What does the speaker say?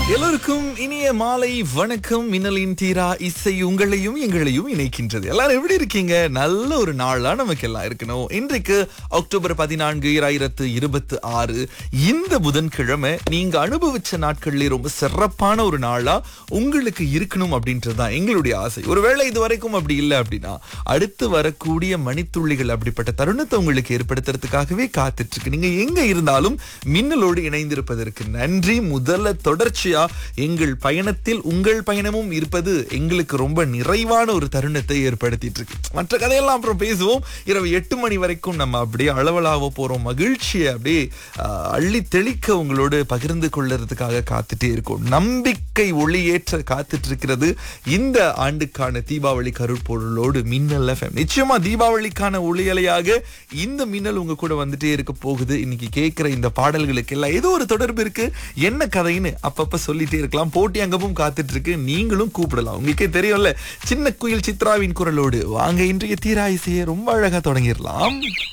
எல்லோருக்கும் இனிய மாலை வணக்கம் மின்னலின் தீரா இசை உங்களையும் எங்களையும் இணைக்கின்றது எல்லாரும் எப்படி இருக்கீங்க நல்ல ஒரு நாளா நமக்கு எல்லாம் இருக்கணும் இன்றைக்கு அக்டோபர் பதினான்கு இராயிரத்து இருபத்தி ஆறு இந்த புதன்கிழமை நீங்க அனுபவிச்ச நாட்கள்ல ரொம்ப சிறப்பான ஒரு நாளா உங்களுக்கு இருக்கணும் அப்படின்றதுதான் எங்களுடைய ஆசை ஒருவேளை இது வரைக்கும் அப்படி இல்லை அப்படின்னா அடுத்து வரக்கூடிய மணித்துள்ளிகள் அப்படிப்பட்ட தருணத்தை உங்களுக்கு ஏற்படுத்துறதுக்காகவே காத்துட்டு இருக்கு நீங்க எங்க இருந்தாலும் மின்னலோடு இணைந்திருப்பதற்கு நன்றி முதல்ல தொடர்ச்சியா எங்கள் பயணத்தில் உங்கள் பயணமும் இருப்பது எங்களுக்கு ரொம்ப நிறைவான ஒரு தருணத்தை ஏற்படுத்திட்டு இருக்கு மற்ற கதையெல்லாம் அப்புறம் பேசுவோம் இரவு எட்டு மணி வரைக்கும் நம்ம அப்படியே அளவலாக போறோம் மகிழ்ச்சியை அப்படியே ஆஹ், அள்ளி தெளிக்க உங்களோடு பகிர்ந்து கொள்றதுக்காக காத்துட்டே இருக்கோம் நம்பிக்கை ஒளியேற்ற காத்துட்டு இருக்கிறது இந்த ஆண்டுக்கான தீபாவளி கருப்பொருளோடு மின்னல் எஃப்எம் நிச்சயமா தீபாவளிக்கான ஒளியலையாக இந்த மின்னல் உங்க கூட வந்துட்டே இருக்க போகுது இன்னைக்கு கேட்கிற இந்த பாடல்களுக்கு எல்லாம் ஏதோ ஒரு தொடர்பு இருக்கு என்ன கதைன்னு அப்பப்ப சொல்லிட்டே இருக்கலாம் போட்டி அங்கமும் காத்துட்டு இருக்கு நீங்களும் கூப்பிடலாம் உங்களுக்கே தெரியும்ல சின்ன குயில் சித்ராவின் குரலோடு வாங்க இன்றைய தீரா இசையை ரொம்ப அழகா தொடங்கிடலாம்